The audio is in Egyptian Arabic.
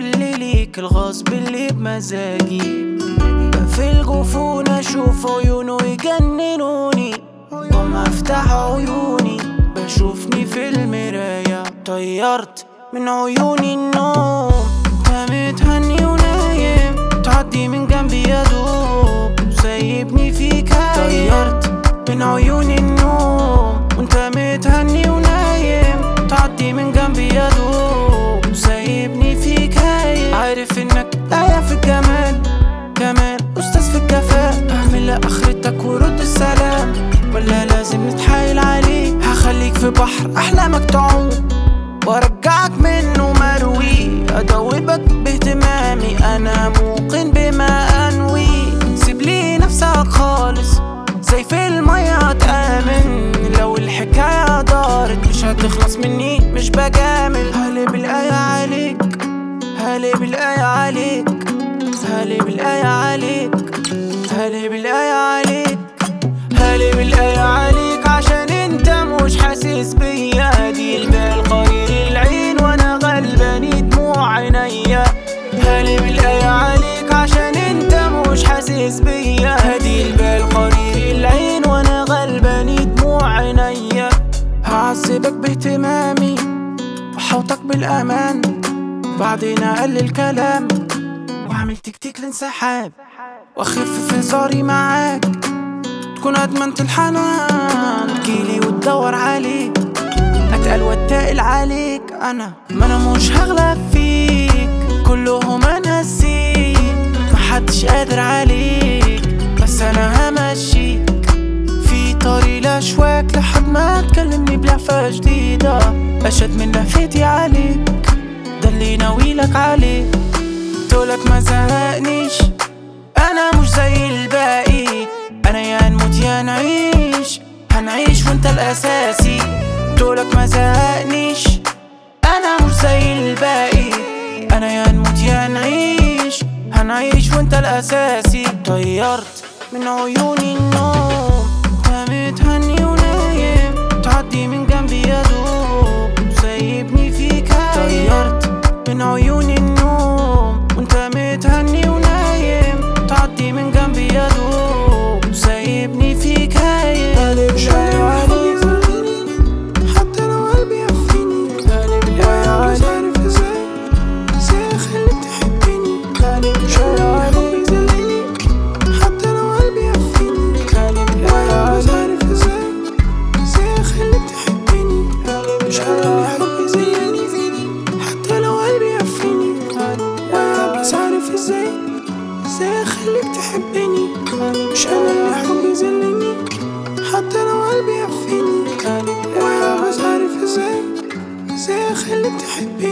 كل ليك الغصب اللي بمزاجي في الجفون اشوف عيونه يجننوني وما افتح عيوني بشوفني في المراية طيرت من عيوني النوم انت متهني ونايم تعدي من جنبي يا دوب سايبني فيك طيرت من عيوني النوم وانت متهني ونايم تعدي من جنبي يا دوب سايبني فيك هايم عارف انك آية في الجمال كمان أستاذ في الجفاء اعمل آخرتك ورد السلام ولا لازم نتحايل عليك هخليك في بحر أحلامك تعوم وارجعك منه مروي ادوبك باهتمامي انا موقن بما انوي سيب لي نفسك خالص زي في المية هتآمن لو الحكاية دارت مش هتخلص مني مش بجامل هقلب الآية عليك هقلب الآية عليك هقلب الآية عليك هقلب الآية عليك هقلب الآية عليك عشان انت مش حاسس بيا دي البال قرير العين وانا غلباني دموع عينيا هقلب الآية عليك عشان انت مش حاسس بيا هدي البال قرير العين وانا غلباني دموع عينيا هعذبك باهتمامي وحوطك بالامان بعدين اقلل كلام واعمل تكتيك لانسحاب واخف في هزاري معاك تكون ادمنت الحنان تجيلي وتدور عليك اتقل واتقل عليك انا ما انا مش هغلب فيك كلهم انا نسيك محدش قادر عليك بس انا همشيك في طريق الاشواك لحد ما تكلمني بلهفة جديدة اشد من لهفتي عليك ده اللي ناويلك عليه تقولك ما زهقنيش انا مش زي الباقي انا يا نموت يا نعيش هنعيش وانت الاساسي تقولك ما زهقنيش انا مش زي الباقي انا يا نموت يا نعيش هنعيش وانت الاساسي طيرت من عيوني النوم انت متهني ونايم تعدي من جنبي يا دوب سايبني فيك طيرت من عيوني النوم وانت متهني ونايم تعدي من جنبي يا دوب سايبني فيك هايم قلب الآية عليك حتى لو قلبي يفيني قلب الآية مش عليك عارف ازاي ازاي اخليك تحبني قلب الآية عليك حبي زلني حتى لو قلبي يفيني قلب الآية مش عليك عارف ازاي ازاي اخليك تحبني مش هخلي حبي زلني حتى لو قلبي يفيني مش عارف ازاي ازاي اخليك تحبني مش انا اللي حبي زلني حتى لو قلبي يفيني وانا مش عارف ازاي ازاي اخليك تحبني